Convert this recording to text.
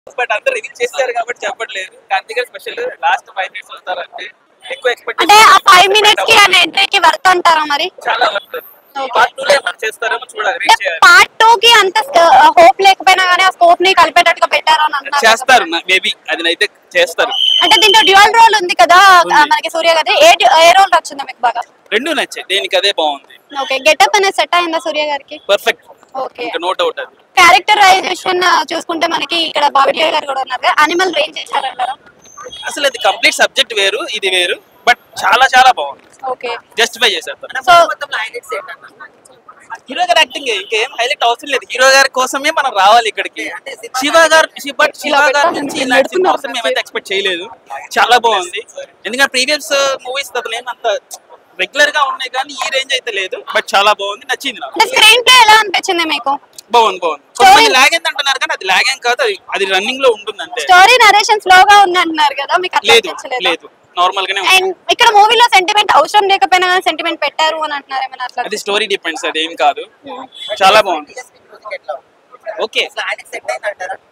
But అందరూ reveal చేస్తారు కాబట్టి చెప్పట్లేదు Karthika special last five minutes వస్తారంటే ఎక్కువ ఎక్స్పెక్ట్ అంటే ఆ ఫైవ్ మినిట్స్ కి ఆయన ఎంట్రీకి వర్త్ అంటారా మరి చాలా వస్తుంది పార్ట్ టూ లో ఏమైనా చేస్తారేమో చూడాలి వెయిట్ చేయాలి పార్ట్ టూ కి అంత హోప్ లేకపోయినా కానీ ఆ స్కోప్ ని కలిపేటట్టుగా పెట్టారు అని అంటున్నారు చేస్తారు మేబీ అది అయితే చేస్తారు అంటే దీంట్లో డ్యూయల్ రోల్ ఉంది కదా ఆ, మనకి సూర్య గారి ఏ ఏ రోల్ నచ్చింది మీకు బాగా రెండు నచ్చాయి దేనికి అదే బాగుంది ఓకే గెటప్ అనేది సెట్ అయిందా సూర్య గారికి పర్ఫెక్ట్ ఓకే ఇంకా నో డౌట్ అది క్యారెక్టరైజేషన్ చూసుకుంటే మనకి ఇక్కడ బాబిడియా గారు కూడా ఉన్నారు కదా అనిమల్ రేంజ్ చేశారంటారా అసలు అది కంప్లీట్ సబ్జెక్ట్ వేరు ఇది వేరు బట్ చాలా చాలా బాగుంది ఓకే జస్టిఫై చేశారు తను. సో హీరో గారి యాక్టింగ్ ఇంకేం హైలైట్ అవసరం లేదు హీరో గారి కోసమే మనం రావాలి ఇక్కడికి శివ గారు శి- బట్ శివ గారి నుంచి ఇలాంటి సినిమా అవసరం మేమైతే ఎక్స్పెక్ట్ చేయలేదు చాలా బాగుంది ఎందుకంటే ప్రీవియస్ మూవీస్ అతను ఏమంత రెగ్యులర్ గా ఉన్నాయి కానీ ఈ రేంజ్ అయితే లేదు బట్ చాలా బాగుంది నచ్చింది నాకు అంటే స్క్రీన్ ప్లే ఎలా అనిపించింది మీకు బాగుంది బాగుంది కొంతమంది లాగ్ ఎంత అంటున్నారు కానీ అది లాగ్ ఏం కాదు అది అది రన్నింగ్ లో ఉంటుంది అంతే స్టోరీ నరేషన్ స్లోగా ఉంది అంటున్నారు కదా మీకు అట్లా లేదు అనిపించలేదు లేదు నార్మల్ గానే ఉంది. అండ్ ఇక్కడ మూవీలో సెంటిమెంట్ అవసరం లేకపోయినా కానీ సెంటిమెంట్ పెట్టారు అని అంటున్నారు ఏమైనా అట్లా అది స్టోరీ డిపెండ్స్ అది ఏం కాదు చాలా బాగుంది ఓకే సెట్ అయిందంటారా